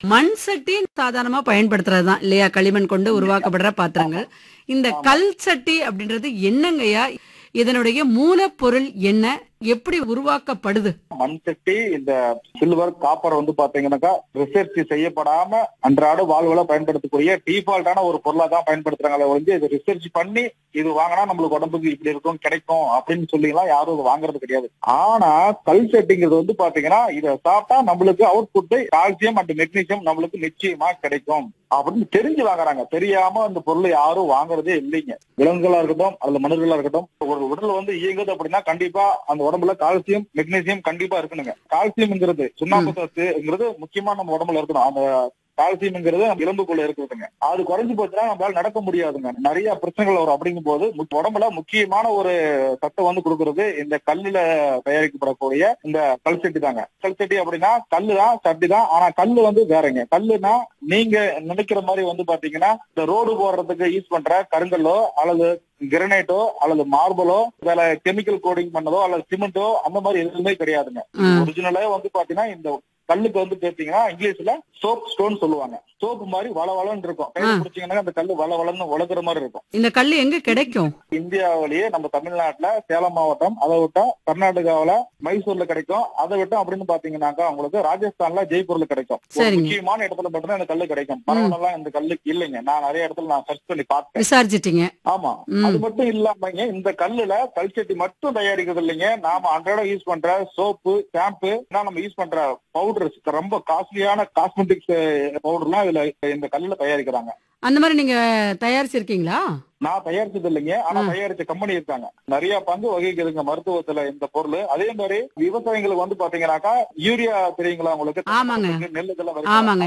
மண் சட்டி சாதாரணமா பயன்படுத்துறதுதான் இல்லையா களிமண் கொண்டு உருவாக்கப்படுற பாத்திரங்கள் இந்த கல் சட்டி அப்படின்றது என்னங்கய்யா இதனுடைய மூலப்பொருள் என்ன எப்படி உருவாக்கப்படுது மண் சட்டி இந்த சில்வர் காப்பர் வந்து பாத்தீங்கன்னாக்கா ரிசர்ச் செய்யப்படாம அன்றாட வாழ்வுல பயன்படுத்தக்கூடிய டிஃபால்ட்டான ஒரு பொருளா தான் பயன்படுத்துறாங்களே ஒழிஞ்சு இது ரிசர்ச் பண்ணி இது வாங்கினா நம்மளுக்கு உடம்புக்கு இப்படி இருக்கும் கிடைக்கும் அப்படின்னு சொல்லிலாம் யாரும் இது வாங்குறது கிடையாது ஆனா கல் சட்டிங்கிறது வந்து பாத்தீங்கன்னா இதை சாப்பிட்டா நம்மளுக்கு அவுட்புட் கால்சியம் அண்ட் மெக்னீசியம் நம்மளுக்கு நிச்சயமா கிடைக்கும் அப்படின்னு தெரிஞ்சு வாங்குறாங்க தெரியாம அந்த பொருள் யாரும் வாங்குறதே இல்லைங்க விலங்குகளா இருக்கட்டும் அல்லது மனிதர்களா இருக்கட்டும் ஒரு உடல் வந்து இயங்குது அப்படின்னா கண்டிப்பா அந்த உடம்புல கால்சியம் மெக்னீசியம் கண்டிப்பா இருக்கணுங்க கால்சியம்ங்கிறது சுண்ணாம்பு சத்துங்கிறது முக்கியமா நம்ம உடம்புல இருக்கணும் அந்த கால்சியம்ங்கிறது நம்ம எலும்புக்குள்ள இருக்குதுங்க அது குறைஞ்சு போச்சுன்னா நம்மளால நடக்க முடியாதுங்க நிறைய பிரச்சனைகள் வரும் அப்படிங்கும் போது மு- உடம்புல முக்கியமான ஒரு சத்தை வந்து கொடுக்கறது இந்த கல்லுல தயாரிக்கப்படக்கூடிய இந்த கல் சட்டி தாங்க கல் சட்டி அப்படின்னா கல்லு தான் சட்டி தான் ஆனா கல்லு வந்து வேறங்க கல்லுனா நீங்க நினைக்கிற மாதிரி வந்து பாத்தீங்கன்னா இந்த ரோடு போடுறதுக்கு யூஸ் பண்ற கருங்கல்லோ அல்லது கிரனைட்டோ அல்லது மார்பலோ வேற கெமிக்கல் கோடிங் பண்ணதோ அல்லது சிமெண்டோ அந்த மாதிரி எதுவுமே கிடையாதுங்க ம். ஒரிஜினலே வந்து பாத்தீங்கன்னா இந்த கல்லுக்கு வந்து பாத்தீங்கன்னா இங்கிலீஷ்ல சோப் ஸ்டோன் சொல்லுவாங்க சோப்பு மாதிரி வள வளன்னு இருக்கும் கையில ஆ. பிடிச்சீங்கன்னா அந்த கல்லு வள வளன்னு உலகுற மாதிரி இருக்கும் இந்த கல் எங்க கிடைக்கும் இந்தியாவிலேயே நம்ம தமிழ்நாட்டுல சேலம் மாவட்டம் அதை விட்டா கர்நாடகாவுல மைசூர்ல கிடைக்கும் அதை விட்டா அப்படின்னு பாத்தீங்கன்னாக்கா உங்களுக்கு ராஜஸ்தான்ல ஜெய்ப்பூர்ல கிடைக்கும் ஒரு சரிங்க. முக்கியமான இடத்துல மட்டும்தான் இந்த கல்லு கிடைக்கும் பரவாயில்லாம் இந்த கல்லுக்கு இல்லைங்க நான் நிறைய இடத்துல நான் சர்ச் பண்ணி பார்த்தேன் விசாரிச்சிட்டீங்க ஆமா ம். அது மட்டும் இல்லாமங்க இந்த கல்லுல கல்சட்டி மட்டும் தயாரிக்கிறது இல்லைங்க நாம அன்றாடம் யூஸ் பண்ற சோப்பு ஷாம்பு நம்ம யூஸ் பண்ற பவுடர்ஸ் ரொம்ப காஸ்ட்லியான காஸ்மெட்டிக்ஸ் பவுடர்லாம் இதுல இந்த கல்லுல தயாரிக்கிறாங்க அந்த மாதிரி நீங்க தயாரிச்சிருக்கீங்களா நான் தயாரிச்சது இல்லைங்க ஆனா ம். தயாரிச்ச கம்பெனி இருக்காங்க நிறைய பங்கு வகிக்குதுங்க மருத்துவத்துல இந்த பொருள் அதே மாதிரி விவசாயிகளுக்கு வந்து பாத்தீங்கன்னாக்கா யூரியா தெரியுங்களா உங்களுக்கு ஆமாங்க. நெல் இதெல்லாம் விதைக்கிறாங்க. ஆமாங்க